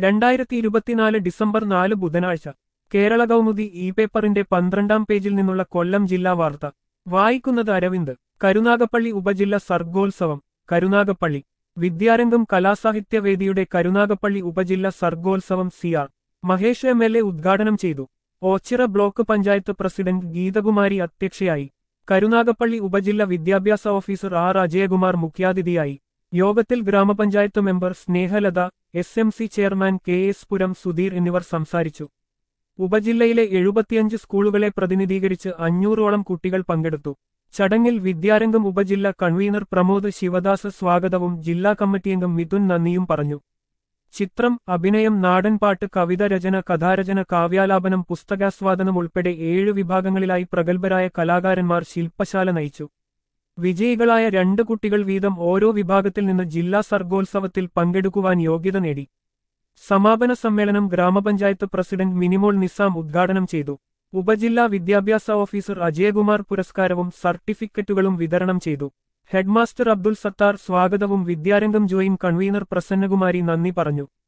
രണ്ടായിരത്തി ഇരുപത്തിനാല് ഡിസംബർ നാല് ബുധനാഴ്ച കേരള കൗമുദി ഇ പേപ്പറിന്റെ പന്ത്രണ്ടാം പേജിൽ നിന്നുള്ള കൊല്ലം ജില്ലാ വാർത്ത വായിക്കുന്നത് അരവിന്ദ് കരുനാഗപ്പള്ളി ഉപജില്ല സർഗോത്സവം കരുനാഗപ്പള്ളി വിദ്യാരംഗം കലാസാഹിത്യവേദിയുടെ കരുനാഗപ്പള്ളി ഉപജില്ല സർഗോത്സവം C R Mahesh M L A ഉദ്ഘാടനം ചെയ്തു ഓച്ചിറ ബ്ലോക്ക് പഞ്ചായത്ത് പ്രസിഡന്റ് ഗീതകുമാരി അധ്യക്ഷയായി കരുനാഗപ്പള്ളി ഉപജില്ല വിദ്യാഭ്യാസ ഓഫീസർ ആർ അജയകുമാർ മുഖ്യാതിഥിയായി യോഗത്തിൽ ഗ്രാമപഞ്ചായത്ത് member Snehalatha S M C chairman K S Puram Sudheer എന്നിവർ സംസാരിച്ചു ഉപജില്ലയിലെ എഴുപത്തിയഞ്ച് സ്കൂളുകളെ പ്രതിനിധീകരിച്ച് അഞ്ഞൂറോളം കുട്ടികൾ പങ്കെടുത്തു ചടങ്ങിൽ വിദ്യാരംഗം ഉപജില്ല കൺവീനർ പ്രമോദ് ശിവദാസ് സ്വാഗതവും ജില്ലാ കമ്മിറ്റിയംഗം മിഥുൻ നന്ദിയും പറഞ്ഞു ചിത്രം അഭിനയം നാടൻപാട്ട് കവിത രചന കഥാരചന കാവ്യാലാപനം പുസ്തകാസ്വാദനം ഉൾപ്പെടെ ഏഴ് വിഭാഗങ്ങളിലായി പ്രഗത്ഭരായ കലാകാരന്മാർ ശില്പശാല നയിച്ചു വിജയികളായ രണ്ട് കുട്ടികൾ വീതം ഓരോ വിഭാഗത്തിൽ നിന്ന് ജില്ലാ സർഗോത്സവത്തിൽ പങ്കെടുക്കുവാൻ യോഗ്യത നേടി സമാപന സമ്മേളനം ഗ്രാമപഞ്ചായത്ത് പ്രസിഡന്റ് മിനിമോൾ നിസാം ഉദ്ഘാടനം ചെയ്തു ഉപജില്ലാ വിദ്യാഭ്യാസ ഓഫീസർ അജയകുമാർ പുരസ്കാരവും സർട്ടിഫിക്കറ്റുകളും വിതരണം ചെയ്തു ഹെഡ്മാസ്റ്റർ അബ്ദുൽ സത്താർ സ്വാഗതവും വിദ്യാരംഗം ജോയിൻ കൺവീനർ പ്രസന്നകുമാരി നന്ദി പറഞ്ഞു